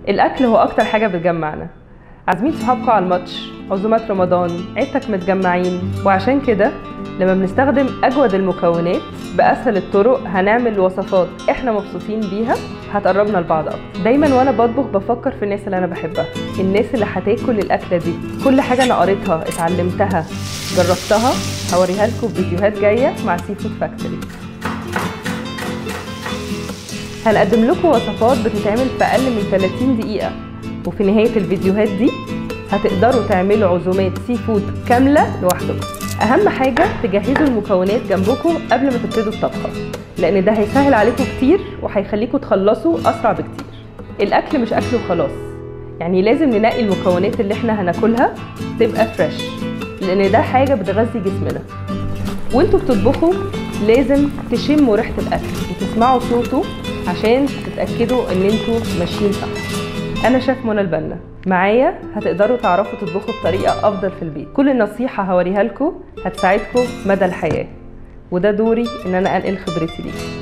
الاكل هو اكتر حاجه بتجمعنا عازمين صحابكم على الماتش عزومات رمضان عيلتك متجمعين وعشان كده لما بنستخدم اجود المكونات باسهل الطرق هنعمل وصفات احنا مبسوطين بيها هتقربنا لبعض اكتر دايما وانا بطبخ بفكر في الناس اللي انا بحبها الناس اللي هتاكل الاكله دي كل حاجه انا قريتها اتعلمتها جربتها هوريها لكم في فيديوهات جايه مع سي فود فاكتوري هنقدم لكم وصفات بتتعمل في اقل من 30 دقيقه وفي نهايه الفيديوهات دي هتقدروا تعملوا عزومات سي فود كامله لوحدكم اهم حاجه تجهزوا المكونات جنبكم قبل ما تبتدوا الطبخه لان ده هيسهل عليكم كتير وهيخليكم تخلصوا اسرع بكتير الاكل مش اكل وخلاص يعني لازم ننقي المكونات اللي احنا هناكلها تبقى فريش لان ده حاجه بتغذي جسمنا وانتوا بتطبخوا لازم تشموا ريحه الاكل وتسمعوا صوته عشان تتاكدوا ان انتوا ماشيين صح انا شيف منى البنا معايا هتقدروا تعرفوا تطبخوا بطريقه افضل في البيت كل نصيحه هوريها لكم هتساعدكم مدى الحياه وده دوري ان انا انقل خبرتي ليكم